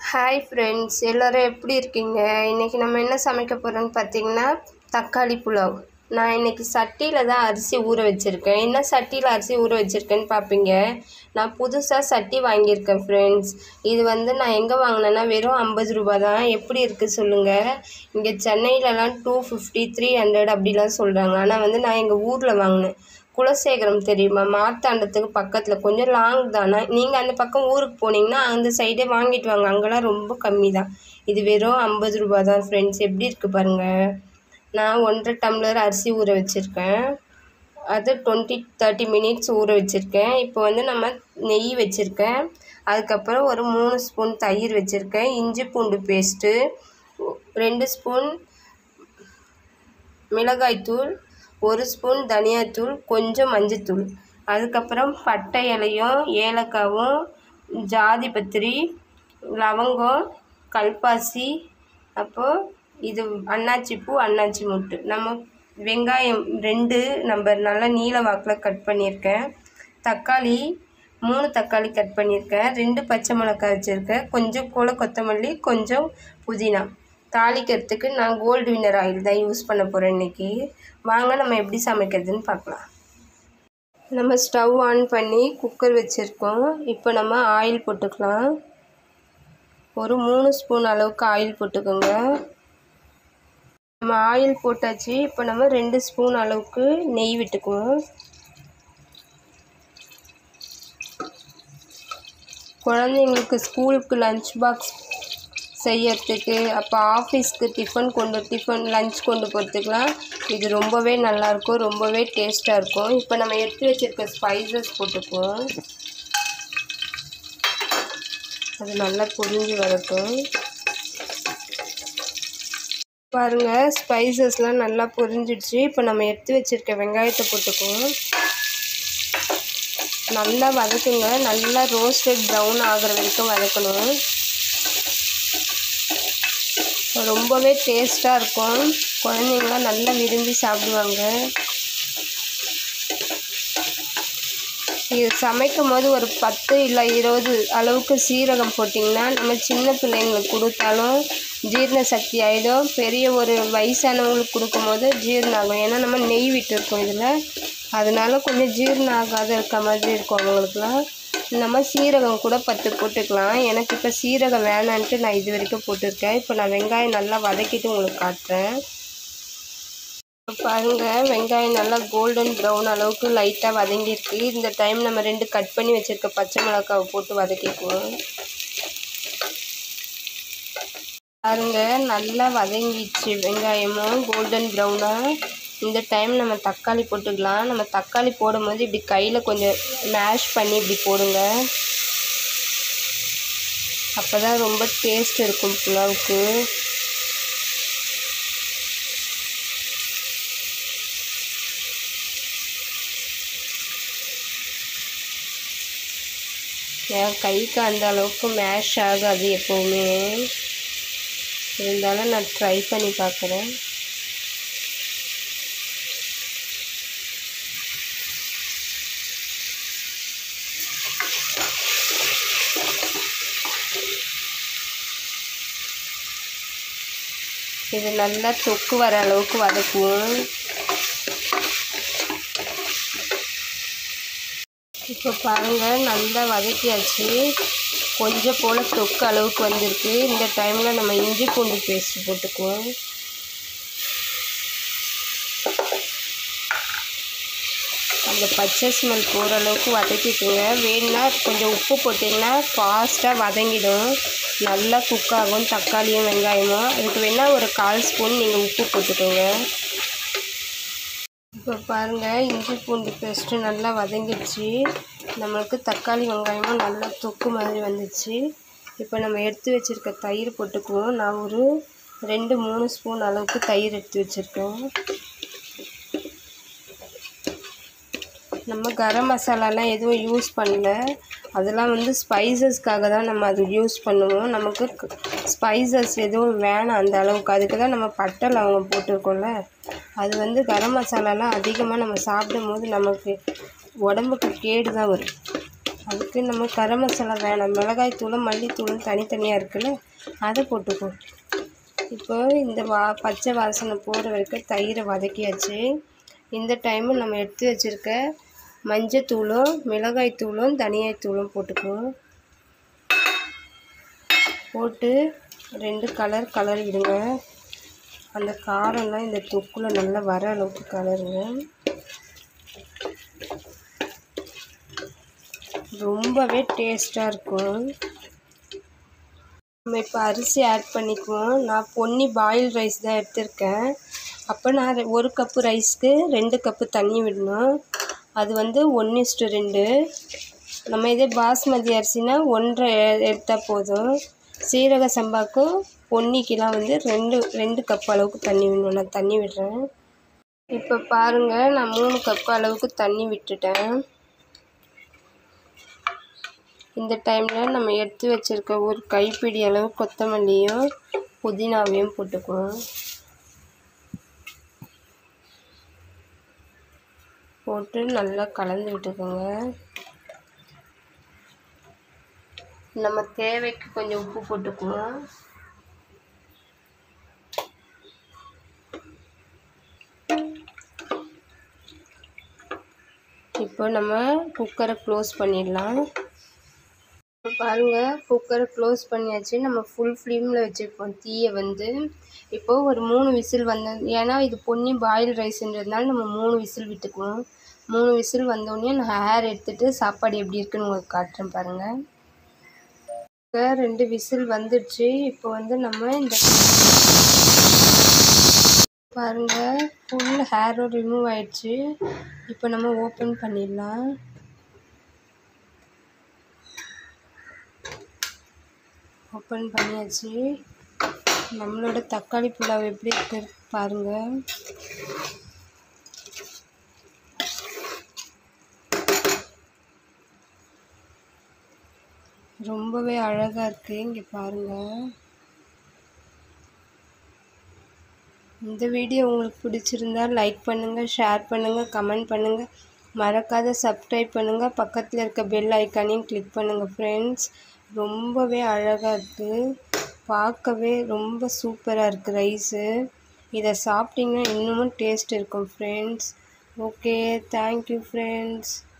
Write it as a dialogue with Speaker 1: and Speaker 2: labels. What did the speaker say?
Speaker 1: hi friends எல்லோரும் எப்படி இருக்கீங்க இன்றைக்கி நம்ம என்ன சமைக்க போகிறோம்னு பார்த்தீங்கன்னா தக்காளி புலாவ் நான் இன்றைக்கி சட்டியில் தான் அரிசி ஊற வச்சுருக்கேன் என்ன சட்டியில் அரிசி ஊற வச்சுருக்கேன்னு பார்ப்பீங்க நான் புதுசாக சட்டி வாங்கியிருக்கேன் ஃப்ரெண்ட்ஸ் இது வந்து நான் எங்கே வாங்கினேன்னா வெறும் ஐம்பது ரூபா தான் எப்படி இருக்குது சொல்லுங்கள் இங்கே சென்னையிலலாம் டூ ஃபிஃப்டி த்ரீ ஹண்ட்ரட் அப்படிலாம் சொல்கிறாங்க ஆனால் வந்து நான் எங்கள் ஊரில் வாங்கினேன் குலசேகரம் தெரியுமா மார்த்தாண்டத்துக்கு பக்கத்தில் கொஞ்சம் லாங் தானே நீங்கள் அந்த பக்கம் ஊருக்கு போனீங்கன்னா அந்த சைடே வாங்கிட்டு வாங்க அங்கெல்லாம் ரொம்ப கம்மி தான் இது வெறும் ஐம்பது ரூபா தான் ஃப்ரெண்ட்ஸ் எப்படி இருக்குது பாருங்கள் நான் ஒன்றரை டம்ளர் அரிசி ஊற வச்சுருக்கேன் அது டுவெண்ட்டி தேர்ட்டி மினிட்ஸ் ஊற வச்சுருக்கேன் இப்போ வந்து நம்ம நெய் வச்சுருக்கேன் அதுக்கப்புறம் ஒரு மூணு ஸ்பூன் தயிர் வச்சுருக்கேன் இஞ்சி பூண்டு பேஸ்ட்டு ரெண்டு ஸ்பூன் மிளகாய்த்தூள் ஒரு ஸ்பூன் தனியாத்தூள் கொஞ்சம் மஞ்சத்தூள் அதுக்கப்புறம் பட்டை இலையும் ஏலக்காவும் ஜாதி பத்திரி லவங்கம் கல்பாசி அப்போது இது அன்னாச்சி பூ அன்னாச்சி மொட்டு நம்ம வெங்காயம் ரெண்டு நம்ம நல்லா நீல வாக்கில் கட் பண்ணியிருக்கேன் தக்காளி மூணு தக்காளி கட் பண்ணியிருக்கேன் ரெண்டு பச்சை மிளகாய் வச்சுருக்கேன் கொஞ்சம் கூட கொத்தமல்லி கொஞ்சம் புதினா தாளிக்கிறதுக்கு நான் கோல்டு வின்னர் ஆயில் தான் யூஸ் பண்ண போகிறேன் இன்றைக்கி வாங்க நம்ம எப்படி சமைக்கிறதுன்னு பார்க்கலாம் நம்ம ஸ்டவ் ஆன் பண்ணி குக்கர் வச்சுருக்கோம் இப்போ நம்ம ஆயில் போட்டுக்கலாம் ஒரு மூணு ஸ்பூன் அளவுக்கு ஆயில் போட்டுக்கோங்க நம்ம ஆயில் போட்டாச்சு இப்போ நம்ம ரெண்டு ஸ்பூன் அளவுக்கு நெய் விட்டுக்குவோம் குழந்தைங்களுக்கு ஸ்கூலுக்கு லஞ்ச் பாக்ஸ் செய்யறதுக்கு அப்போ ஆஃபீஸ்க்கு டிஃபன் கொண்டு டிஃபன் லஞ்ச் கொண்டு போகிறதுக்குலாம் இது ரொம்பவே நல்லாயிருக்கும் ரொம்பவே டேஸ்ட்டாக இருக்கும் இப்போ நம்ம எடுத்து வச்சுருக்க ஸ்பைசஸ் போட்டுக்குவோம் அது நல்லா பொரிஞ்சு வரட்டும் பாருங்கள் ஸ்பைசஸ்லாம் நல்லா பொரிஞ்சிடுச்சு இப்போ நம்ம எடுத்து வச்சுருக்க வெங்காயத்தை போட்டுக்குவோம் நல்லா வதக்குங்க நல்லா ரோஸ்டட் ப்ரௌன் ஆகிற வரைக்கும் வதக்கணும் ரொம்பவே டேஸ்ட்டாக இருக்கும் குழந்தைங்களாம் நல்லா விரும்பி சாப்பிடுவாங்க இது சமைக்கும் போது ஒரு பத்து இல்லை இருபது அளவுக்கு சீரகம் போட்டிங்கன்னா நம்ம சின்ன பிள்ளைங்களுக்கு கொடுத்தாலும் ஜீரண சக்தி ஆகிடும் பெரிய ஒரு வயசானவங்களுக்கு கொடுக்கும்போது ஜீரணம் ஆகும் ஏன்னா நம்ம நெய் விட்டுருக்கோம் இதில் அதனால கொஞ்சம் ஜீரணம் ஆகாத இருக்க மாதிரி இருக்கும் அவங்களுக்குலாம் நம்ம சீரகம் கூட பத்து போட்டுக்கலாம் எனக்கு இப்போ சீரகம் வேணான்ட்டு நான் இது வரைக்கும் போட்டிருக்கேன் இப்போ நான் வெங்காயம் நல்லா வதக்கிட்டு உங்களுக்கு காட்டுறேன் பாருங்கள் வெங்காயம் நல்லா கோல்டன் ப்ரௌன் அளவுக்கு லைட்டாக வதங்கியிருக்கு இந்த டைம் நம்ம ரெண்டு கட் பண்ணி வச்சுருக்க பச்சை மிளகாவை போட்டு வதக்கிக்குவோம் பாருங்க நல்லா வதங்கிடுச்சு வெங்காயமும் கோல்டன் ப்ரௌனாக இந்த டைம் நம்ம தக்காளி போட்டுக்கலாம் நம்ம தக்காளி போடும்போது இப்படி கையில் கொஞ்சம் மேஷ் பண்ணி இப்படி போடுங்க அப்போ தான் ரொம்ப டேஸ்ட் இருக்கும் புலாவுக்கு என் கைக்கு அந்த அளவுக்கு மேஷ் ஆகாது எப்போவுமே இருந்தாலும் நான் ட்ரை பண்ணி பார்க்குறேன் இது நல்லா தொக்கு வர அளவுக்கு வதக்குவோம் இப்போ பாருங்கள் நல்லா வதக்கியாச்சு கொஞ்சம் போல் தொக்கு அளவுக்கு வந்திருக்கு இந்த டைமில் நம்ம இஞ்சி பூண்டு பேஸ்ட் போட்டுக்குவோம் அந்த பச்சை ஸ்மெல் போகிற அளவுக்கு வதக்கிக்குங்க வேணும்னா கொஞ்சம் உப்பு போட்டிங்கன்னா ஃபாஸ்ட்டாக வதங்கிடும் நல்லா குக் ஆகும் தக்காளியும் வெங்காயமும் அதுக்கு வேணால் ஒரு கால் ஸ்பூன் நீங்கள் உப்பு போட்டுக்கோங்க இப்போ பாருங்கள் இஞ்சி பூண்டு பேஸ்ட்டு நல்லா வதங்கிடுச்சு நம்மளுக்கு தக்காளி வெங்காயமும் நல்லா தொக்கு மாதிரி வந்துச்சு இப்போ நம்ம எடுத்து வச்சுருக்க தயிர் போட்டுக்குவோம் நான் ஒரு ரெண்டு மூணு ஸ்பூன் அளவுக்கு தயிர் எடுத்து வச்சுருக்கேன் நம்ம கரம் மசாலாலாம் எதுவும் யூஸ் பண்ணல அதெல்லாம் வந்து ஸ்பைசஸ்க்காக தான் நம்ம அது யூஸ் பண்ணுவோம் நமக்கு ஸ்பைசஸ் எதுவும் வேணாம் அந்த அளவுக்கு அதுக்கு தான் நம்ம பட்டை லவங்கம் போட்டிருக்கோம்ல அது வந்து கரம் மசாலாலாம் அதிகமாக நம்ம சாப்பிடும் போது நமக்கு உடம்புக்கு கேடு தான் வரும் அதுக்கு நம்ம கரம் மசாலா வேணாம் மிளகாய் தூளும் மல்லித்தூளும் தனித்தனியாக இருக்குல்ல அதை போட்டுக்கோ இப்போ இந்த வா பச்சை வாசனை போகிற வரைக்கும் தயிரை வதக்கியாச்சு இந்த டைமு நம்ம எடுத்து வச்சுருக்க மஞ்சத்தூளும் மிளகாய் தூளும் தனியாய் தூளும் போட்டுக்குவோம் போட்டு ரெண்டு கலர் கலர் விடுங்க அந்த காரம்லாம் இந்த தொக்குல நல்லா வர அளவுக்கு கலருங்க ரொம்பவே டேஸ்ட்டாக இருக்கும் நம்ம இப்போ அரிசி ஆட் பண்ணிக்குவோம் நான் பொன்னி பாயில் ரைஸ் தான் எடுத்திருக்கேன் அப்போ நான் ரெ- ஒரு கப்பு ரைஸ்க்கு ரெண்டு கப்பு தண்ணி விடணும் அது வந்து ஒன்று இஸ்டு ரெண்டு நம்ம இதே பாஸ்மதி அரிசினா ஒன்றரை எ- எடுத்தால் போதும் சீரக சம்பாவுக்கும் பொன்னிக்கெலாம் வந்து ரெண்டு ரெண்டு கப் அளவுக்கு தண்ணி விடணும் நான் தண்ணி விடுறேன் இப்போ பாருங்கள் நான் மூணு கப் அளவுக்கு தண்ணி விட்டுட்டேன் இந்த டைமில் நம்ம எடுத்து வச்சிருக்க ஒரு கைப்பிடி அளவு கொத்தமல்லியும் புதினாவையும் போட்டுக்குவோம் போட்டு நல்லா கலந்து விட்டுக்கோங்க நம்ம தேவைக்கு கொஞ்சம் உப்பு போட்டுக்குவோம் இப்போ நம்ம குக்கரை க்ளோஸ் பண்ணிடலாம் இப்போ பாருங்கள் குக்கரை க்ளோஸ் பண்ணியாச்சு நம்ம ஃபுல் ஃப்ளேமில் வச்சுருப்போம் தீயை வந்து இப்போது ஒரு மூணு விசில் வந்த ஏன்னா இது பொன்னி பாயில் ரைஸ்ன்றதுனால நம்ம மூணு விசில் விட்டுக்குவோம் மூணு விசில் வந்தோடனே நான் ஹேர் எடுத்துகிட்டு சாப்பாடு எப்படி இருக்குன்னு உங்களுக்கு காட்டுறேன் பாருங்கள் இப்போ ரெண்டு விசில் வந்துடுச்சு இப்போ வந்து நம்ம இந்த பாருங்க ஃபுல் ஹேரும் ரிமூவ் ஆயிடுச்சு இப்போ நம்ம ஓப்பன் பண்ணிடலாம் ஓப்பன் பண்ணியாச்சு நம்மளோட தக்காளி புலாவ் எப்படி இருக்கு பாருங்க ரொம்பவே அழகாக இருக்குது இங்கே பாருங்கள் இந்த வீடியோ உங்களுக்கு பிடிச்சிருந்தா லைக் பண்ணுங்கள் ஷேர் பண்ணுங்கள் கமெண்ட் பண்ணுங்கள் மறக்காத சப்ஸ்கிரைப் பண்ணுங்கள் பக்கத்தில் இருக்க பெல் ஐக்கானையும் கிளிக் பண்ணுங்கள் ஃப்ரெண்ட்ஸ் ரொம்பவே அழகாக இருக்குது பார்க்கவே ரொம்ப சூப்பராக இருக்குது ரைஸு இதை சாப்பிட்டிங்கன்னா இன்னமும் டேஸ்ட் இருக்கும் ஃப்ரெண்ட்ஸ் ஓகே தேங்க்யூ ஃப்ரெண்ட்ஸ்